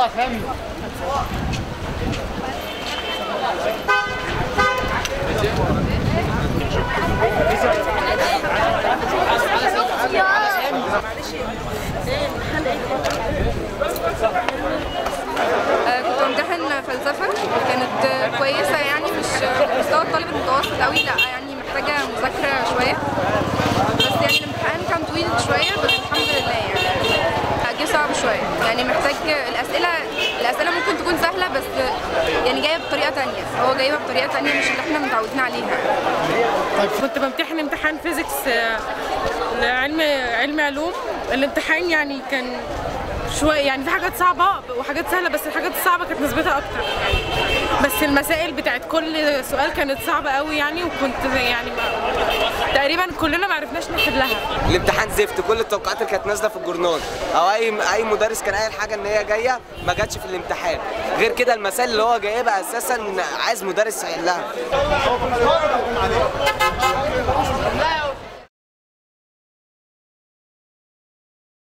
يلا سامي آه، كنت بمتحن فلسفة كانت آه، كويسة يعني مش مستوى الطالب المتوسط قوي لا يعني محتاجة مذاكرة شوية بس يعني الامتحان كان طويل شوية بس الحمد لله يعني آه، جه صعب شوية يعني محتاج الأسئلة الأسئلة ممكن تكون سهلة بس يعني جاية بطريقة تانية هو جايبها بطريقة تانية مش اللي احنا متعودين عليها كنت بمتحن امتحان فيزيكس آه، لعلم علم علوم الامتحان يعني كان شوية يعني في حاجات صعبة وحاجات سهلة بس الحاجات الصعبة كانت نسبتها أكتر بس المسائل بتاعت كل سؤال كانت صعبة قوي يعني وكنت يعني ما تقريبا كلنا ما عرفناش نحلها الامتحان زفت كل التوقعات اللي كانت نازله في الجورنال او اي اي مدرس كان قايل حاجه ان هي جايه ما جاتش في الامتحان غير كده المسائل اللي هو جايبها اساسا عايز مدرس يحلها لا